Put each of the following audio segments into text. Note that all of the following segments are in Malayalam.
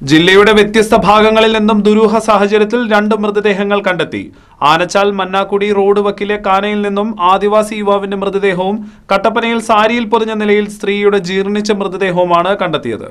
ജില്ലയുടെ വ്യത്യസ്ത ഭാഗങ്ങളിൽ നിന്നും ദുരൂഹ സാഹചര്യത്തിൽ രണ്ട് മൃതദേഹങ്ങൾ കണ്ടെത്തി ആനച്ചാൽ മന്നാക്കുടി റോഡ് വക്കിലെ കാനയിൽ നിന്നും ആദിവാസി യുവാവിന്റെ മൃതദേഹവും കട്ടപ്പനയിൽ സാരിയിൽ പൊതിഞ്ഞ നിലയിൽ സ്ത്രീയുടെ ജീർണിച്ച മൃതദേഹവുമാണ് കണ്ടെത്തിയത്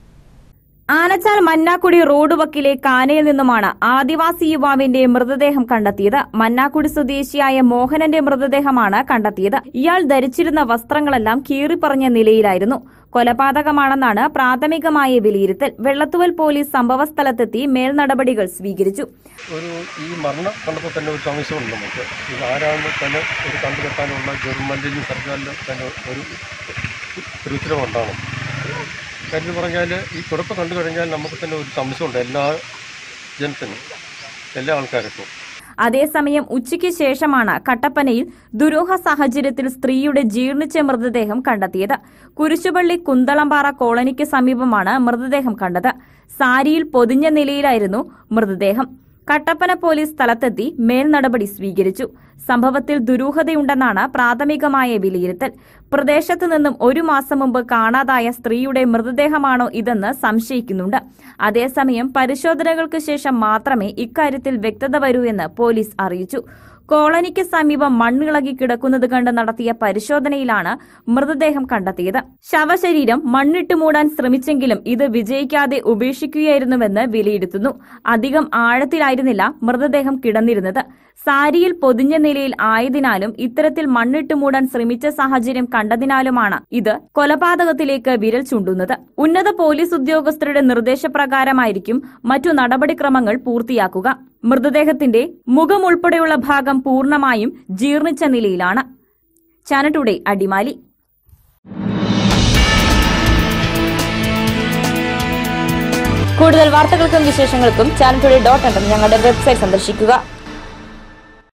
ആനച്ചാൽ മന്നാക്കുടി റോഡ് വക്കിലെ കാനയിൽ നിന്നുമാണ് ആദിവാസി യുവാവിന്റെ മൃതദേഹം കണ്ടെത്തിയത് മന്നാക്കുടി സ്വദേശിയായ മോഹനന്റെ മൃതദേഹമാണ് കണ്ടെത്തിയത് ഇയാൾ ധരിച്ചിരുന്ന വസ്ത്രങ്ങളെല്ലാം കീറിപ്പറഞ്ഞ നിലയിലായിരുന്നു കൊലപാതകമാണെന്നാണ് പ്രാഥമികമായ വിലയിരുത്തൽ വെള്ളത്തുവൽ പോലീസ് സംഭവസ്ഥലത്തെത്തി മേൽനടപടികൾ സ്വീകരിച്ചു ഒരു ഈ മരണം കണ്ടപ്പോൾ തന്നെ ഒരു സംശയമുണ്ട് നമുക്ക് ഇത് ആരാണെന്ന് തന്നെ ഒരു കണ്ടുകെട്ടാനുള്ള ഗവൺമെൻറ്റിലും സർക്കാരിലും തന്നെ ഒരു ഒരു ഉത്തരവുണ്ടാണ് കാര്യം പറഞ്ഞാൽ ഈ കുഴപ്പം കണ്ടു കഴിഞ്ഞാൽ നമുക്ക് തന്നെ ഒരു സംശയമുണ്ട് എല്ലാ ജനത്തിനും എല്ലാ ആൾക്കാർക്കും അതേസമയം ഉച്ചയ്ക്ക് ശേഷമാണ് കട്ടപ്പനയിൽ ദുരൂഹ സാഹചര്യത്തിൽ സ്ത്രീയുടെ ജീർണിച്ച മൃതദേഹം കണ്ടെത്തിയത് കുരിശുപള്ളി കുന്തളംപാറ കോളനിക്ക് സമീപമാണ് മൃതദേഹം കണ്ടത് സാരിയിൽ പൊതിഞ്ഞ നിലയിലായിരുന്നു മൃതദേഹം കട്ടപ്പന പോലീസ് സ്ഥലത്തെത്തി മേൽനടപടി സ്വീകരിച്ചു സംഭവത്തിൽ ദുരൂഹതയുണ്ടെന്നാണ് പ്രാഥമികമായ വിലയിരുത്തൽ പ്രദേശത്ത് നിന്നും ഒരു മാസം മുമ്പ് കാണാതായ സ്ത്രീയുടെ മൃതദേഹമാണോ ഇതെന്ന് സംശയിക്കുന്നുണ്ട് അതേസമയം പരിശോധനകൾക്ക് ശേഷം മാത്രമേ ഇക്കാര്യത്തിൽ വ്യക്തത വരൂ എന്ന് പോലീസ് അറിയിച്ചു കോളനിക്ക് സമീപം മണ്ണിളകി കിടക്കുന്നത് കണ്ട് നടത്തിയ പരിശോധനയിലാണ് മൃതദേഹം കണ്ടെത്തിയത് ശവശരീരം മണ്ണിട്ട് മൂടാൻ ശ്രമിച്ചെങ്കിലും ഇത് വിജയിക്കാതെ ഉപേക്ഷിക്കുകയായിരുന്നുവെന്ന് വിലയിരുത്തുന്നു അധികം ആഴത്തിലായിരുന്നില്ല മൃതദേഹം കിടന്നിരുന്നത് സാരിയിൽ പൊതിഞ്ഞ നിലയിൽ ആയതിനാലും ഇത്തരത്തിൽ മണ്ണിട്ട് മൂടാൻ ശ്രമിച്ച സാഹചര്യം കണ്ടതിനാലുമാണ് ഇത് കൊലപാതകത്തിലേക്ക് വിരൽ ചൂണ്ടുന്നത് ഉന്നത പോലീസ് ഉദ്യോഗസ്ഥരുടെ നിർദ്ദേശപ്രകാരമായിരിക്കും മറ്റു നടപടിക്രമങ്ങൾ പൂർത്തിയാക്കുക മൃതദേഹത്തിന്റെ മുഖം ഉൾപ്പെടെയുള്ള ഭാഗം പൂർണ്ണമായും ജീർണിച്ച നിലയിലാണ് ചാനൽ ടുഡേ അടിമാലി കൂടുതൽ വാർത്തകൾക്കും വിശേഷങ്ങൾക്കും ചാനൽ ടുഡേ ഡോട്ട് ഞങ്ങളുടെ വെബ്സൈറ്റ് സന്ദർശിക്കുക